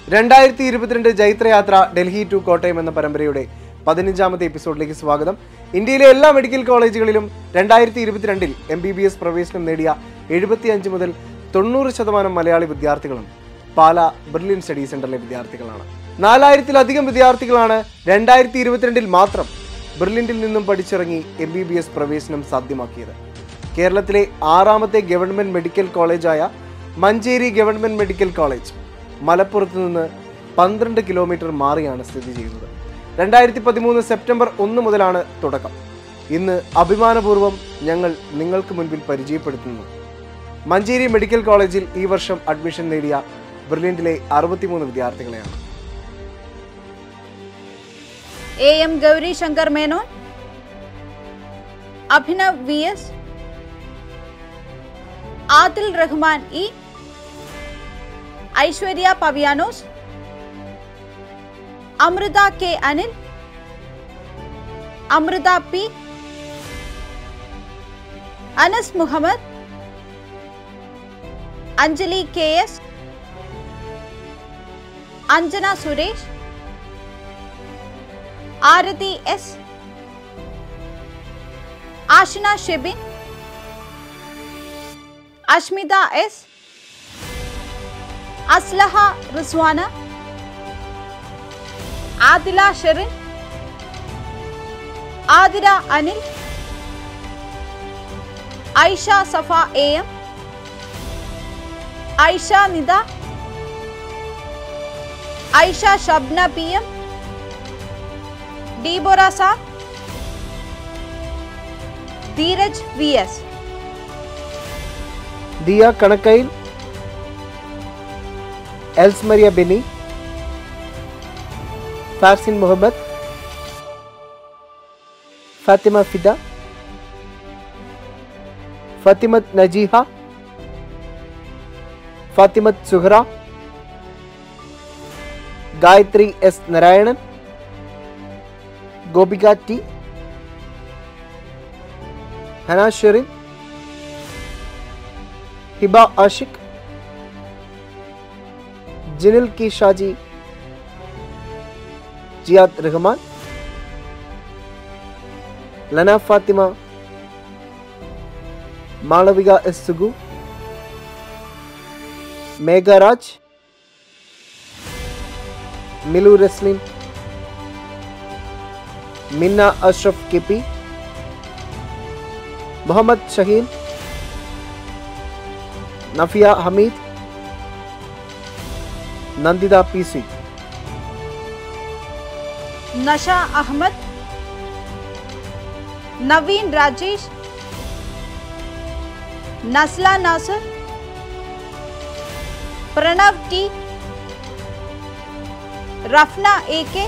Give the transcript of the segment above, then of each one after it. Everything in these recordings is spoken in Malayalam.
രണ്ടായിരത്തി ഇരുപത്തിരണ്ട് ജൈത്രയാത്ര ഡൽഹി ടു കോട്ടയം എന്ന പരമ്പരയുടെ പതിനഞ്ചാമത്തെ എപ്പിസോഡിലേക്ക് സ്വാഗതം ഇന്ത്യയിലെ എല്ലാ മെഡിക്കൽ കോളേജുകളിലും രണ്ടായിരത്തി ഇരുപത്തിരണ്ടിൽ എം ബി ബി എസ് പ്രവേശനം നേടിയ എഴുപത്തിയഞ്ച് മുതൽ തൊണ്ണൂറ് ശതമാനം മലയാളി വിദ്യാർത്ഥികളും പാല ബ്രില്യൻ സ്റ്റഡി സെന്ററിലെ വിദ്യാർത്ഥികളാണ് നാലായിരത്തിലധികം വിദ്യാർത്ഥികളാണ് രണ്ടായിരത്തി ഇരുപത്തിരണ്ടിൽ മാത്രം ബ്രില്യൻറ്റിൽ നിന്നും പഠിച്ചിറങ്ങി എം ബി ബി എസ് പ്രവേശനം സാധ്യമാക്കിയത് കേരളത്തിലെ ആറാമത്തെ ഗവൺമെന്റ് മെഡിക്കൽ കോളേജായ മഞ്ചേരി ഗവൺമെന്റ് മെഡിക്കൽ കോളേജ് മലപ്പുറത്ത് നിന്ന് പന്ത്രണ്ട് കിലോമീറ്റർ മാറിയാണ് സ്ഥിതി ചെയ്യുന്നത് രണ്ടായിരത്തി പതിമൂന്ന് സെപ്റ്റംബർ ഒന്ന് മുതലാണ് തുടക്കം ഇന്ന് അഭിമാനപൂർവ്വം ഞങ്ങൾ നിങ്ങൾക്ക് മുൻപിൽ പരിചയപ്പെടുത്തുന്നു മഞ്ചേരി മെഡിക്കൽ കോളേജിൽ ഈ വർഷം അഡ്മിഷൻ നേടിയ ബ്രില്യൻറ്റിലെ അറുപത്തിമൂന്ന് വിദ്യാർത്ഥികളെയാണ് A M Gauri Shankar Menon Abhinav V S Adil Rahman E Aishwarya Paviyanos Amritha K Anil Amritha P Anas Muhammad Anjali K S Anjana Suresh Aarathi S Ashina Shebin Ashmitha S Aslaha Rizwana Adila Sherin Athira Anil Aisha Safa A M Aisha Nitha Aisha Shabna P M Deborah സാ Dheeraj V S Diya Kanakkayil Elsmaria Beni Farzin Muhammad Fathima Fida Fathimath Najeeha Fathimath Suhra Gayathri S Narayanan Gopika T Hana Sherin Hiba Ashiq Jinil കി Shaji Jiyad Rahman Lana Fathima Malavika S Sugu Megharaj Milu Reslin Minna Ashraf K P Muhammad Shaheen Nafiya Hameed Nanditha P C Nasha Ahammad Naveen Rajesh Nasla Nasar Pranav T Rafna A K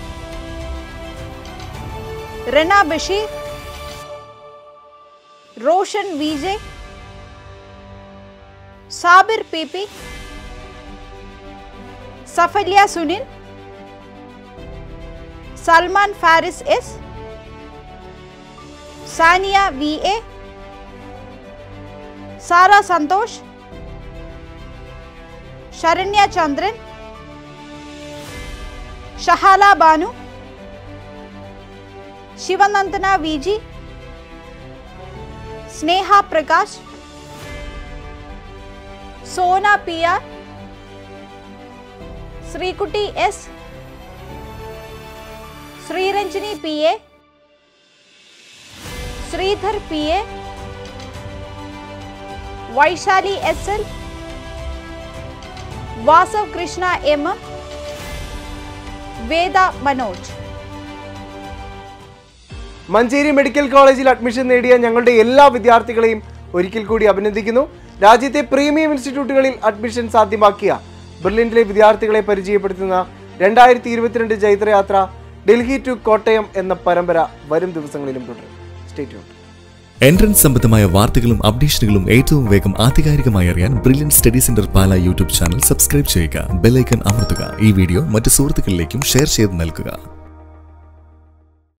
Rana Basheer Roshan V J Sabir P P Saphalya Sunil Salman Faris S Saniya V A Sara Santhosh Saranya Chandran Shahala Banu Sivanandana V G Sneha Prakash Sona P R Sreekutty S Sreeranjini P A Sreedhar P A Vaishali S L Vasav Krishna M M Veda Manoj Manjeri medical കോളേജിൽ അഡ്മിഷൻ നേടിയ ഞങ്ങളുടെ എല്ലാ വിദ്യാർത്ഥികളെയും ഒരിക്കൽ കൂടി അഭിനന്ദിക്കുന്നു രാജ്യത്തെ പ്രീമിയം ഇൻസ്റ്റിറ്റ്യൂട്ടുകളിൽ അഡ്മിഷൻ സാധ്യമാക്കിയ ബ്രില്യൻറ്റിലെ വിദ്യാർത്ഥികളെ പരിചയപ്പെടുത്തുന്ന രണ്ടായിരത്തി ഇരുപത്തിരണ്ട് ജൈത്രയാത്ര ഡൽഹി ടു കോട്ടയം എന്ന പരമ്പര വരും ദിവസങ്ങളിലും തുടരും സ്റ്റേറ്റ് എൻട്രൻസ് സംബന്ധമായ വാർത്തകളും അപ്ഡേഷനുകളും ഏറ്റവും വേഗം ആധികാരികമായി അറിയാൻ brilliant study centre Pala YouTube channel subscribe ചെയ്യുക ബെല്ലൈക്കൺ അമർത്തുക ഈ വീഡിയോ മറ്റ് സുഹൃത്തുക്കളിലേക്കും ഷെയർ ചെയ്ത് നൽകുക